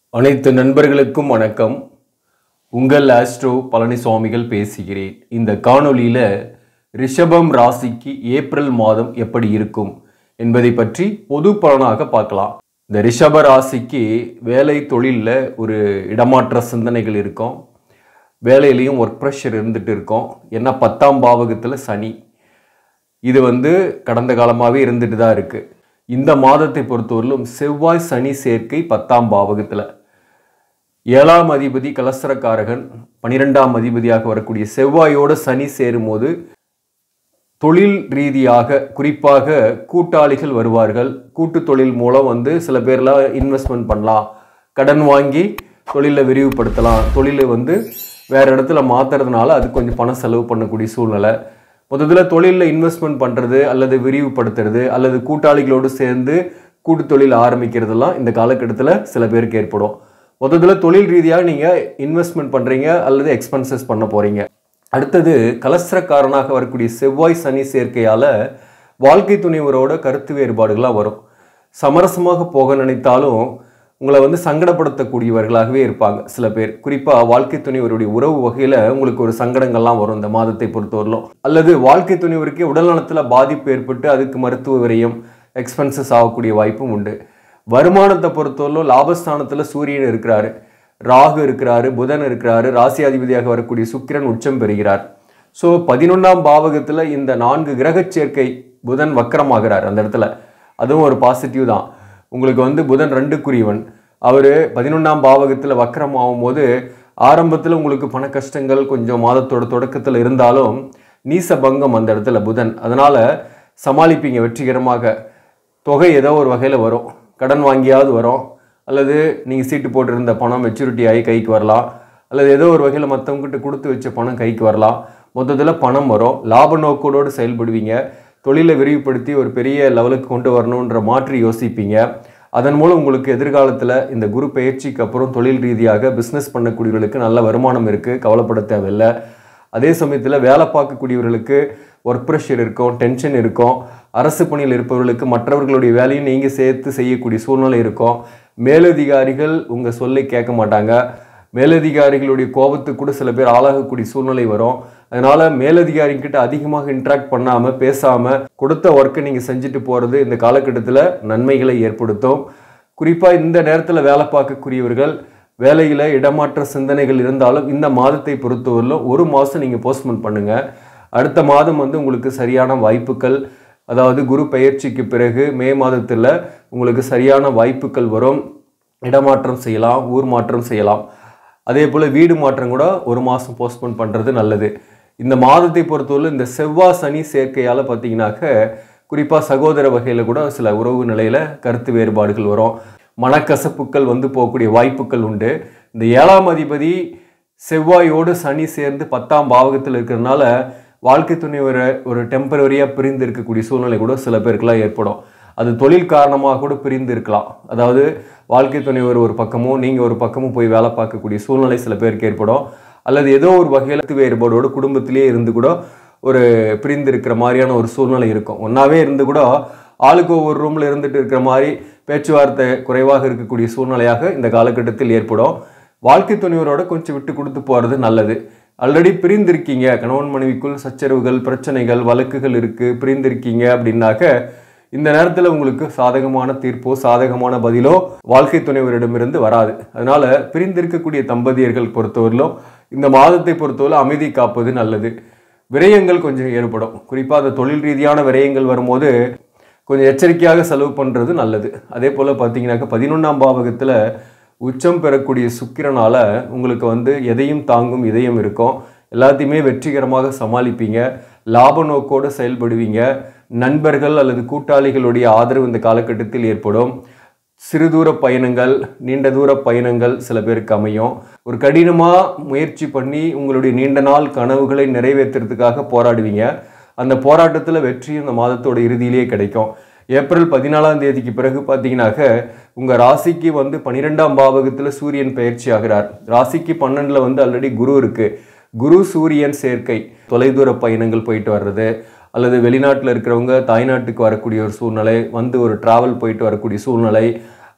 அனைத்து நண்பர்களுக்கும் வணக்கம் உங்கள் ஆஸ்ட்ரோ பழனிசுவாமிகள் பேசுகிறேன் இந்த காணொளியில் ரிஷபம் ராசிக்கு ஏப்ரல் மாதம் எப்படி இருக்கும் என்பதை பற்றி பொது பலனாக பார்க்கலாம் இந்த ரிஷப ராசிக்கு வேலை தொழிலில் ஒரு இடமாற்ற சிந்தனைகள் இருக்கும் வேலையிலையும் ஒர்க் ப்ரெஷர் இருந்துட்டு இருக்கும் ஏன்னா பத்தாம் பாவகத்தில் சனி இது வந்து கடந்த காலமாகவே இருந்துட்டு தான் இருக்கு இந்த மாதத்தை பொறுத்தவரையிலும் செவ்வாய் சனி சேர்க்கை பத்தாம் பாவகத்தில் ஏழாம் அதிபதி கலசரக்காரகன் பனிரெண்டாம் அதிபதியாக வரக்கூடிய செவ்வாயோட சனி சேரும்போது தொழில் ரீதியாக குறிப்பாக கூட்டாளிகள் வருவார்கள் கூட்டு தொழில் மூலம் வந்து சில பேர்லாம் இன்வெஸ்ட்மெண்ட் பண்ணலாம் கடன் வாங்கி தொழிலை விரிவுபடுத்தலாம் தொழிலை வந்து வேற இடத்துல மாத்துறதுனால அது கொஞ்சம் பணம் செலவு பண்ணக்கூடிய சூழ்நிலை முதல்ல தொழிலில் இன்வெஸ்ட்மெண்ட் பண்ணுறது அல்லது விரிவுபடுத்துறது அல்லது கூட்டாளிகளோடு சேர்ந்து கூட்டு தொழில் ஆரம்பிக்கிறதெல்லாம் இந்த காலகட்டத்தில் சில பேருக்கு ஏற்படும் முதல்ல தொழில் ரீதியாக நீங்கள் இன்வெஸ்ட்மெண்ட் பண்ணுறீங்க அல்லது எக்ஸ்பென்சஸ் பண்ண போகிறீங்க அடுத்தது கலஸ்திரக்காரனாக வரக்கூடிய செவ்வாய் சனி சேர்க்கையால் வாழ்க்கை துணைவரோட கருத்து வேறுபாடுகளாக வரும் சமரசமாக போக நினைத்தாலும் உங்களை வந்து சங்கடப்படுத்தக்கூடியவர்களாகவே இருப்பாங்க சில பேர் குறிப்பாக வாழ்க்கை துணைவருடைய உறவு வகையில் உங்களுக்கு ஒரு சங்கடங்கள்லாம் வரும் இந்த மாதத்தை பொறுத்தவரையிலும் அல்லது வாழ்க்கை துணைவருக்கே உடல்நலத்தில் பாதிப்பு ஏற்பட்டு அதுக்கு மருத்துவ விரயம் எக்ஸ்பென்சஸ் ஆகக்கூடிய வாய்ப்பும் உண்டு வருமானத்தை பொறுத்தவரையிலும் லாபஸ்தானத்தில் சூரியன் இருக்கிறாரு ராகு இருக்கிறாரு புதன் இருக்கிறாரு ராசியாதிபதியாக வரக்கூடிய சுக்கிரன் உச்சம் பெறுகிறார் ஸோ பதினொன்றாம் பாவகத்தில் இந்த நான்கு கிரகச் சேர்க்கை புதன் வக்கரமாகிறார் அந்த இடத்துல அதுவும் ஒரு பாசிட்டிவ் தான் உங்களுக்கு வந்து புதன் ரெண்டுக்குரியவன் அவர் பதினொன்றாம் பாவகத்தில் வக்கரம் ஆகும்போது ஆரம்பத்தில் உங்களுக்கு பண கஷ்டங்கள் கொஞ்சம் மாதத்தோட தொடக்கத்தில் இருந்தாலும் நீச பங்கம் அந்த இடத்துல புதன் அதனால் சமாளிப்பீங்க வெற்றிகரமாக தொகை ஏதோ ஒரு வகையில் வரும் கடன் வாங்கியாவது வரும் அல்லது நீங்கள் சீட்டு போட்டிருந்த பணம் மெச்சூரிட்டி ஆகி கைக்கு வரலாம் அல்லது ஏதோ ஒரு வகையில் மற்றவங்ககிட்ட கொடுத்து வச்ச பணம் கைக்கு வரலாம் மொத்தத்தில் பணம் வரும் லாப நோக்கோடு செயல்படுவீங்க தொழிலை விரிவுபடுத்தி ஒரு பெரிய லெவலுக்கு கொண்டு வரணுன்ற மாற்றி யோசிப்பீங்க அதன் மூலம் உங்களுக்கு எதிர்காலத்தில் இந்த குரு பயிற்சிக்கு அப்புறம் தொழில் ரீதியாக பிஸ்னஸ் பண்ணக்கூடியவர்களுக்கு நல்ல வருமானம் இருக்குது கவலைப்பட தேவையில்லை அதே சமயத்தில் வேலை பார்க்கக்கூடியவர்களுக்கு ஒர்க் ப்ரெஷர் இருக்கும் டென்ஷன் இருக்கும் அரசு பணியில் இருப்பவர்களுக்கு மற்றவர்களுடைய வேலையும் நீங்கள் சேர்த்து செய்யக்கூடிய சூழ்நிலை இருக்கும் மேலதிகாரிகள் உங்கள் சொல்லை கேட்க மாட்டாங்க மேலதிகாரிகளுடைய கோபத்துக்கு கூட சில பேர் ஆளாகக்கூடிய சூழ்நிலை வரும் அதனால மேலதிகாரிகிட்ட அதிகமாக இன்ட்ராக்ட் பண்ணாமல் பேசாமல் கொடுத்த ஒர்க்கை நீங்கள் செஞ்சுட்டு போகிறது இந்த காலகட்டத்தில் நன்மைகளை ஏற்படுத்தும் குறிப்பாக இந்த நேரத்தில் வேலை பார்க்கக்கூடியவர்கள் வேலையில் இடமாற்ற சிந்தனைகள் இருந்தாலும் இந்த மாதத்தை பொறுத்தவரையிலும் ஒரு மாதம் நீங்கள் போஸ்ட்மெண்ட் பண்ணுங்கள் அடுத்த மாதம் வந்து உங்களுக்கு சரியான வாய்ப்புகள் அதாவது குரு பயிற்சிக்கு பிறகு மே மாதத்தில் உங்களுக்கு சரியான வாய்ப்புகள் வரும் இடமாற்றம் செய்யலாம் ஊர் மாற்றம் செய்யலாம் அதே போல் வீடு மாற்றம் கூட ஒரு மாதம் போஸ்ட்போன் பண்ணுறது நல்லது இந்த மாதத்தை பொறுத்தவரை இந்த செவ்வாய் சனி சேர்க்கையால் பார்த்தீங்கன்னாக்க குறிப்பாக சகோதர வகையில் கூட சில உறவு நிலையில் கருத்து வேறுபாடுகள் வரும் மனக்கசப்புகள் வந்து போகக்கூடிய வாய்ப்புகள் உண்டு இந்த ஏழாம் அதிபதி செவ்வாயோடு சனி சேர்ந்து பத்தாம் பாவகத்தில் இருக்கிறதுனால வாழ்க்கை துணை ஒரு ஒரு டெம்பரரியாக பிரிந்து இருக்கக்கூடிய சூழ்நிலை கூட சில பேருக்குலாம் ஏற்படும் அது தொழில் காரணமாக கூட பிரிந்து இருக்கலாம் அதாவது வாழ்க்கை துணைவர் ஒரு பக்கமும் நீங்கள் ஒரு பக்கமும் போய் வேலை பார்க்கக்கூடிய சூழ்நிலை சில பேருக்கு ஏற்படும் அல்லது ஏதோ ஒரு வகையில் வேறுபாடோடு குடும்பத்திலேயே இருந்து கூட ஒரு பிரிந்து இருக்கிற மாதிரியான ஒரு சூழ்நிலை இருக்கும் ஒன்றாவே இருந்து கூட ஆளுக்கு ஒவ்வொரு ரூமில் இருந்துட்டு இருக்கிற மாதிரி பேச்சுவார்த்தை குறைவாக இருக்கக்கூடிய சூழ்நிலையாக இந்த காலகட்டத்தில் ஏற்படும் வாழ்க்கை துணைவரோட கொஞ்சம் விட்டு கொடுத்து போகிறது நல்லது ஆல்ரெடி பிரிந்திருக்கீங்க கணவன் மனைவிக்குள் சச்சரவுகள் பிரச்சனைகள் வழக்குகள் இருக்குது பிரிந்திருக்கீங்க அப்படின்னாக்க இந்த நேரத்தில் உங்களுக்கு சாதகமான தீர்ப்போ சாதகமான பதிலோ வாழ்க்கை துணைவரிடமிருந்து வராது அதனால பிரிந்திருக்கக்கூடிய தம்பதியர்கள் பொறுத்தவரையிலும் இந்த மாதத்தை பொறுத்தவரை அமைதி காப்பது நல்லது விரயங்கள் கொஞ்சம் ஏற்படும் குறிப்பாக அந்த தொழில் ரீதியான விரயங்கள் வரும்போது கொஞ்சம் எச்சரிக்கையாக செலவு பண்ணுறது நல்லது அதே போல் பார்த்தீங்கன்னாக்க பதினொன்றாம் பாவகத்தில் உச்சம் பெறக்கூடிய சுக்கிரனால உங்களுக்கு வந்து எதையும் தாங்கும் இதயம் இருக்கும் எல்லாத்தையுமே வெற்றிகரமாக சமாளிப்பீங்க லாப நோக்கோடு செயல்படுவீங்க நண்பர்கள் அல்லது கூட்டாளிகளுடைய ஆதரவு இந்த காலகட்டத்தில் ஏற்படும் சிறு தூர பயணங்கள் நீண்ட தூர பயணங்கள் சில பேருக்கு அமையும் ஒரு கடினமாக முயற்சி பண்ணி உங்களுடைய நீண்ட நாள் கனவுகளை நிறைவேற்றுறதுக்காக போராடுவீங்க அந்த போராட்டத்தில் வெற்றி இந்த மாதத்தோட இறுதியிலேயே கிடைக்கும் ஏப்ரல் பதினாலாம் தேதிக்கு பிறகு பார்த்தீங்கன்னாக்க உங்கள் ராசிக்கு வந்து பன்னிரெண்டாம் பாவகத்தில் சூரியன் பயிற்சி ஆகிறார் ராசிக்கு பன்னெண்டில் வந்து ஆல்ரெடி குரு இருக்குது குரு சூரியன் சேர்க்கை தொலைதூர பயணங்கள் போயிட்டு வர்றது அல்லது வெளிநாட்டில் இருக்கிறவங்க தாய்நாட்டுக்கு வரக்கூடிய ஒரு சூழ்நிலை வந்து ஒரு டிராவல் போயிட்டு வரக்கூடிய சூழ்நிலை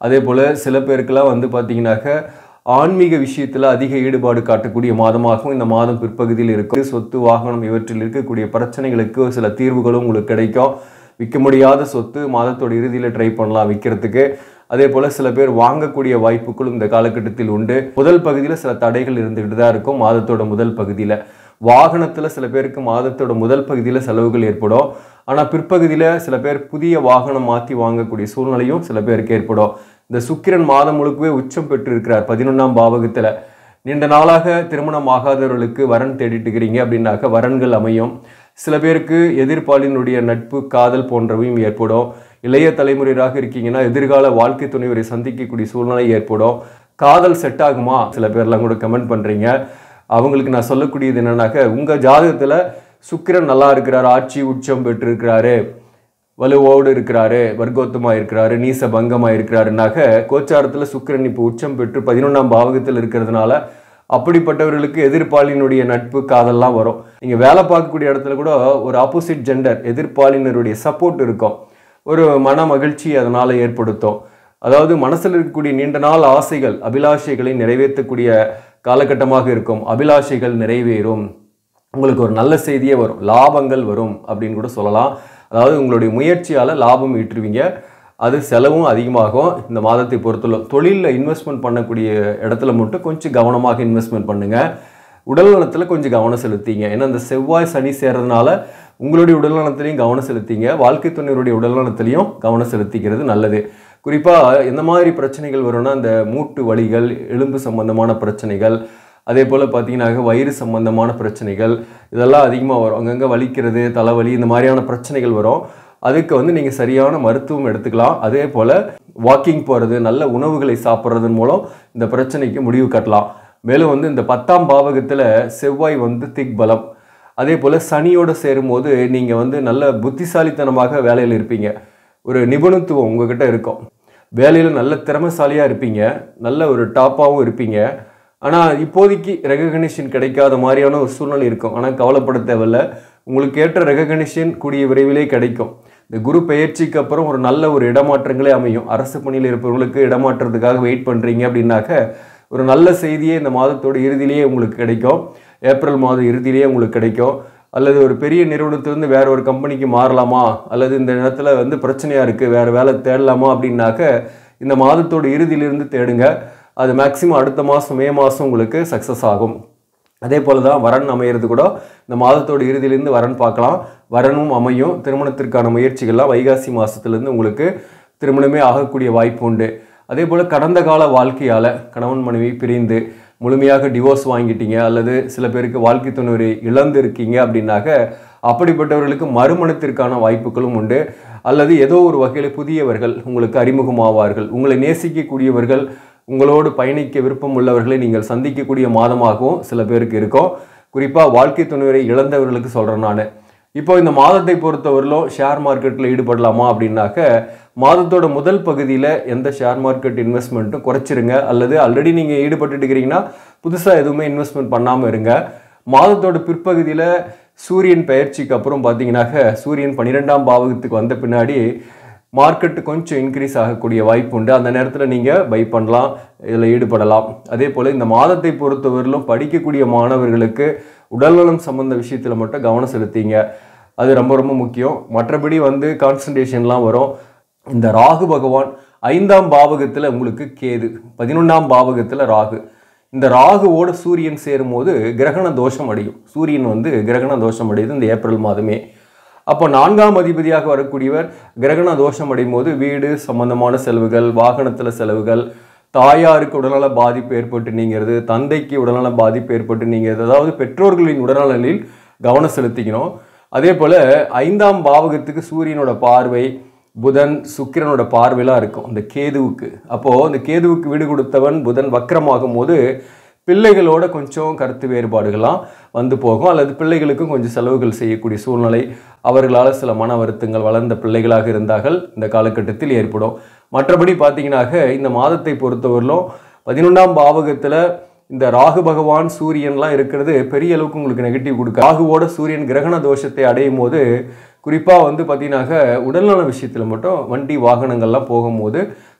அதே போல் சில பேருக்கெல்லாம் வந்து பார்த்தீங்கன்னாக்க ஆன்மீக விஷயத்தில் அதிக ஈடுபாடு காட்டக்கூடிய மாதமாகவும் இந்த மாதம் பிற்பகுதியில் இருக்கும் சொத்து வாகனம் இவற்றில் இருக்கக்கூடிய பிரச்சனைகளுக்கு சில தீர்வுகளும் உங்களுக்கு கிடைக்கும் விற்க முடியாத சொத்து மாதத்தோட இறுதியில் ட்ரை பண்ணலாம் விற்கிறதுக்கு அதே போல் சில பேர் வாங்கக்கூடிய வாய்ப்புகளும் இந்த காலகட்டத்தில் உண்டு முதல் பகுதியில் சில தடைகள் இருந்துகிட்டு தான் இருக்கும் மாதத்தோட முதல் பகுதியில் வாகனத்தில் சில பேருக்கு மாதத்தோட முதல் பகுதியில் செலவுகள் ஏற்படும் ஆனால் பிற்பகுதியில் சில பேர் புதிய வாகனம் மாற்றி வாங்கக்கூடிய சூழ்நிலையும் சில பேருக்கு ஏற்படும் இந்த சுக்கிரன் மாதம் முழுக்கவே உச்சம் பெற்று இருக்கிறார் பதினொன்றாம் பாவகத்தில் நீண்ட நாளாக திருமணம் ஆகாதவர்களுக்கு வரன் தேடிட்டு இருக்கிறீங்க அப்படின்னாக்க வரன்கள் அமையும் சில பேருக்கு எதிர்ப்பாளினுடைய நட்பு காதல் போன்றவையும் ஏற்படும் இளைய தலைமுறையாக இருக்கீங்கன்னா எதிர்கால வாழ்க்கை துணைவரை சந்திக்கக்கூடிய சூழ்நிலை ஏற்படும் காதல் செட் ஆகுமா சில பேர்லாம் கூட கமெண்ட் பண்ணுறீங்க அவங்களுக்கு நான் சொல்லக்கூடியது என்னன்னாக்க உங்கள் ஜாதகத்தில் சுக்கிரன் நல்லா இருக்கிறார் ஆட்சி உச்சம் பெற்றிருக்கிறாரு வலுவோடு இருக்கிறாரு வர்க்கோத்தமாக இருக்கிறாரு நீச பங்கமாக இருக்கிறாருனாக்க கோச்சாரத்தில் சுக்கிரன் இப்போ உச்சம் பெற்று பதினொன்றாம் பாவகத்தில் இருக்கிறதுனால அப்படிப்பட்டவர்களுக்கு எதிர்ப்பாளினுடைய நட்பு காதல்லாம் வரும் நீங்கள் வேலை பார்க்கக்கூடிய இடத்துல கூட ஒரு ஆப்போசிட் ஜெண்டர் எதிர்ப்பாளினருடைய சப்போர்ட் இருக்கும் ஒரு மன மகிழ்ச்சி அதனால் ஏற்படுத்தும் அதாவது மனசில் இருக்கக்கூடிய நீண்ட நாள் ஆசைகள் அபிலாஷைகளை நிறைவேற்றக்கூடிய காலகட்டமாக இருக்கும் அபிலாஷைகள் நிறைவேறும் உங்களுக்கு ஒரு நல்ல செய்தியே வரும் லாபங்கள் வரும் அப்படின்னு கூட சொல்லலாம் அதாவது உங்களுடைய முயற்சியால் லாபம் ஈட்டுருவீங்க அது செலவும் அதிகமாகும் இந்த மாதத்தை பொறுத்துள்ள தொழிலில் இன்வெஸ்ட்மெண்ட் பண்ணக்கூடிய இடத்துல மட்டும் கொஞ்சம் கவனமாக இன்வெஸ்ட்மெண்ட் பண்ணுங்கள் உடல் நலத்தில் கொஞ்சம் கவனம் செலுத்திங்க ஏன்னா இந்த செவ்வாய் சனி சேர்றதுனால உங்களுடைய உடல் நலத்திலையும் கவனம் செலுத்திங்க வாழ்க்கை துணையருடைய உடல் நலத்திலையும் கவனம் செலுத்திக்கிறது நல்லது குறிப்பாக எந்த மாதிரி பிரச்சனைகள் வரும்னா இந்த மூட்டு வலிகள் எலும்பு சம்பந்தமான பிரச்சனைகள் அதே போல் பார்த்தீங்கன்னாக்க வயிறு சம்பந்தமான பிரச்சனைகள் இதெல்லாம் அதிகமாக வரும் அங்கங்கே வலிக்கிறது தலைவலி இந்த மாதிரியான பிரச்சனைகள் வரும் அதுக்கு வந்து நீங்கள் சரியான மருத்துவம் எடுத்துக்கலாம் அதே போல் வாக்கிங் போகிறது நல்ல உணவுகளை சாப்பிட்றதன் மூலம் இந்த பிரச்சனைக்கு முடிவு கட்டலாம் மேலும் வந்து இந்த பத்தாம் பாவகத்தில் செவ்வாய் வந்து திக் பலம் அதே போல் சனியோடு சேரும்போது நீங்கள் வந்து நல்ல புத்திசாலித்தனமாக வேலையில் இருப்பீங்க ஒரு நிபுணத்துவம் உங்ககிட்ட இருக்கும் வேலையில் நல்ல திறமைசாலியாக இருப்பீங்க நல்ல ஒரு டாப்பாகவும் இருப்பீங்க ஆனால் இப்போதைக்கு ரெகக்னிஷன் கிடைக்காத மாதிரியான ஒரு சூழ்நிலை இருக்கும் ஆனால் கவலைப்பட தேவையில்ல உங்களுக்கு ஏற்ற ரெகக்னிஷன் கூடிய விரைவிலே கிடைக்கும் இந்த குரு பெயர்ச்சிக்கு அப்புறம் ஒரு நல்ல ஒரு இடமாற்றங்களே அமையும் அரசு பணியில் இருப்பவர்களுக்கு இடமாற்றத்துக்காக வெயிட் பண்ணுறீங்க அப்படின்னாக்க ஒரு நல்ல செய்தியே இந்த மாதத்தோட இறுதியிலேயே உங்களுக்கு கிடைக்கும் ஏப்ரல் மாதம் இறுதியிலேயே உங்களுக்கு கிடைக்கும் அல்லது ஒரு பெரிய நிறுவனத்திலிருந்து வேற ஒரு கம்பெனிக்கு மாறலாமா அல்லது இந்த இடத்துல வந்து பிரச்சனையாக இருக்குது வேறு வேலை தேடலாமா அப்படின்னாக்க இந்த மாதத்தோட இறுதியிலிருந்து தேடுங்க அது மேக்ஸிமம் அடுத்த மாதம் மே மாதம் உங்களுக்கு சக்ஸஸ் ஆகும் அதே போல் தான் வரன் அமையிறது கூட இந்த மாதத்தோட இறுதியிலேருந்து வரன் பார்க்கலாம் வரனும் அமையும் திருமணத்திற்கான முயற்சிகள்லாம் வைகாசி மாதத்துலேருந்து உங்களுக்கு திருமணமே ஆகக்கூடிய வாய்ப்பு உண்டு அதே போல் கடந்த கால வாழ்க்கையால் கணவன் மனைவி பிரிந்து முழுமையாக டிவோர்ஸ் வாங்கிட்டீங்க அல்லது சில பேருக்கு வாழ்க்கை துணைவரை இழந்து இருக்கீங்க அப்படின்னாக்க அப்படிப்பட்டவர்களுக்கு மறுமணத்திற்கான வாய்ப்புகளும் உண்டு அல்லது ஏதோ ஒரு வகையில் புதியவர்கள் உங்களுக்கு அறிமுகமாவார்கள் உங்களை நேசிக்கக்கூடியவர்கள் உங்களோடு பயணிக்க விருப்பம் உள்ளவர்களை நீங்கள் சந்திக்கக்கூடிய மாதமாகவும் சில பேருக்கு இருக்கும் குறிப்பாக வாழ்க்கை துணைவரை இழந்தவர்களுக்கு சொல்கிறேன் நான் இப்போ இந்த மாதத்தை பொறுத்தவரையிலும் ஷேர் மார்க்கெட்டில் ஈடுபடலாமா அப்படின்னாக்க மாதத்தோட முதல் பகுதியில் எந்த ஷேர் மார்க்கெட் இன்வெஸ்ட்மெண்ட்டும் குறைச்சிருங்க அல்லது ஆல்ரெடி நீங்கள் ஈடுபட்டு இருக்கிறீங்கன்னா புதுசாக எதுவுமே இன்வெஸ்ட்மெண்ட் பண்ணாமல் இருங்க மாதத்தோட பிற்பகுதியில் சூரியன் பெயர்ச்சிக்கு அப்புறம் பார்த்தீங்கன்னாக்க சூரியன் பன்னிரெண்டாம் பாவகத்துக்கு வந்த பின்னாடி மார்க்கெட்டு கொஞ்சம் இன்க்ரீஸ் ஆகக்கூடிய வாய்ப்பு உண்டு அந்த நேரத்தில் நீங்கள் பை பண்ணலாம் இதில் ஈடுபடலாம் அதே போல் இந்த மாதத்தை பொறுத்தவரையிலும் படிக்கக்கூடிய மாணவர்களுக்கு உடல்நலம் சம்பந்த விஷயத்தில் மட்டும் கவனம் செலுத்திங்க அது ரொம்ப ரொம்ப முக்கியம் மற்றபடி வந்து கான்சன்ட்ரேஷன்லாம் வரும் இந்த ராகு பகவான் ஐந்தாம் பாவகத்தில் உங்களுக்கு கேது பதினொன்றாம் பாவகத்தில் ராகு இந்த ராகுவோட சூரியன் சேரும்போது கிரகண தோஷம் அடையும் சூரியன் வந்து கிரகண தோஷம் அடையுது இந்த ஏப்ரல் மாதமே அப்போ நான்காம் அதிபதியாக வரக்கூடியவர் கிரகண தோஷம் அடையும் போது வீடு சம்பந்தமான செலவுகள் வாகனத்தில் செலவுகள் தாயாருக்கு உடல்நல பாதிப்பு ஏற்பட்டு நீங்கிறது தந்தைக்கு உடல்நல பாதிப்பு ஏற்பட்டு நீங்கிறது அதாவது பெற்றோர்களின் உடல்நலில் கவனம் செலுத்திக்கணும் அதே போல் ஐந்தாம் பாவகத்துக்கு சூரியனோட பார்வை புதன் சுக்கிரனோட பார்வைலாம் இருக்கும் இந்த கேதுவுக்கு அப்போது இந்த கேதுவுக்கு வீடு கொடுத்தவன் புதன் வக்கரமாகும் போது பிள்ளைகளோட கொஞ்சம் கருத்து வேறுபாடுகள்லாம் வந்து போகும் அல்லது பிள்ளைகளுக்கும் கொஞ்சம் செலவுகள் செய்யக்கூடிய சூழ்நிலை அவர்களால் சில மன வருத்தங்கள் வளர்ந்த பிள்ளைகளாக இருந்தார்கள் இந்த காலகட்டத்தில் ஏற்படும் மற்றபடி பார்த்தீங்கன்னாக்க இந்த மாதத்தை பொறுத்தவரையிலும் பதினொன்றாம் பாவகத்தில் இந்த ராகு பகவான் சூரியன்லாம் இருக்கிறது பெரிய அளவுக்கு உங்களுக்கு நெகட்டிவ் கொடுக்க ராகுவோட சூரியன் கிரகண தோஷத்தை அடையும் போது குறிப்பாக வந்து பார்த்தீங்கன்னாக்க உடல்நல விஷயத்தில் மட்டும் வண்டி வாகனங்கள்லாம் போகும்போது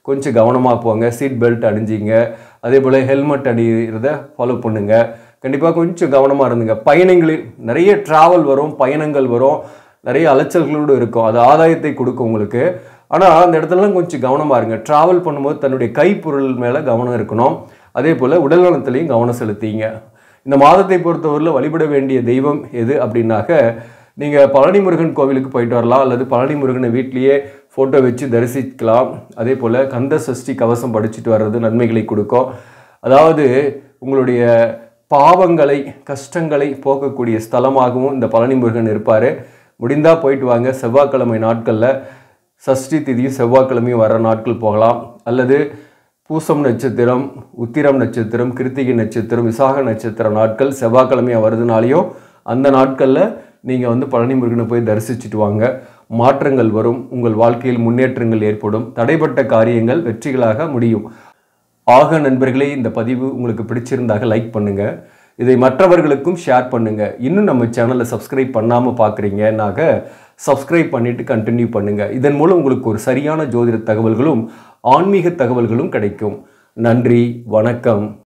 கொஞ்சம் கவனமாக போங்க சீட் பெல்ட் அணிஞ்சிங்க அதே போல் ஹெல்மெட் அணிகிறத ஃபாலோ பண்ணுங்க கண்டிப்பாக கொஞ்சம் கவனமாக இருந்துங்க பயணங்களில் நிறைய ட்ராவல் வரும் பயணங்கள் வரும் நிறைய அலைச்சல்களோடு இருக்கும் அது ஆதாயத்தை கொடுக்கும் உங்களுக்கு ஆனால் அந்த இடத்துலலாம் கொஞ்சம் கவனமாக இருங்க ட்ராவல் பண்ணும்போது தன்னுடைய கைப்பொருள் மேலே கவனம் இருக்கணும் அதே போல் உடல்நலத்திலையும் கவனம் செலுத்திங்க இந்த மாதத்தை பொறுத்தவரையில் வழிபட வேண்டிய தெய்வம் எது அப்படின்னாக்க நீங்கள் பழனி முருகன் கோவிலுக்கு போயிட்டு வரலாம் அல்லது பழனி முருகனை வீட்லேயே ஃபோட்டோ வச்சு தரிசிக்கலாம் அதே போல் கந்த சஷ்டி கவசம் படிச்சுட்டு வர்றது நன்மைகளை கொடுக்கும் அதாவது உங்களுடைய பாவங்களை கஷ்டங்களை போக்கக்கூடிய ஸ்தலமாகவும் இந்த பழனி முருகன் இருப்பார் முடிந்தால் போயிட்டு வாங்க செவ்வாய்க்கிழமை நாட்களில் சஷ்டி திதியும் செவ்வாய்க்கிழமையும் வர நாட்கள் போகலாம் அல்லது பூசம் நட்சத்திரம் உத்திரம் நட்சத்திரம் கிருத்திகை நட்சத்திரம் விசாக நட்சத்திரம் நாட்கள் செவ்வாய்க்கிழமையாக வருதுனாலையும் அந்த நாட்களில் நீங்கள் வந்து பழனி முருகனை போய் தரிசிச்சுட்டு வாங்க மாற்றங்கள் வரும் உங்கள் வாழ்க்கையில் முன்னேற்றங்கள் ஏற்படும் தடைப்பட்ட காரியங்கள் வெற்றிகளாக முடியும் ஆக நண்பர்களே இந்த பதிவு உங்களுக்கு பிடிச்சிருந்தாக லைக் பண்ணுங்க இதை மற்றவர்களுக்கும் ஷேர் பண்ணுங்க இன்னும் நம்ம சேனலை சப்ஸ்கிரைப் பண்ணாமல் பார்க்குறீங்கனாக சப்ஸ்கிரைப் பண்ணிட்டு கண்டினியூ பண்ணுங்க இதன் மூலம் உங்களுக்கு ஒரு சரியான ஜோதிட தகவல்களும் ஆன்மீக தகவல்களும் கிடைக்கும் நன்றி வணக்கம்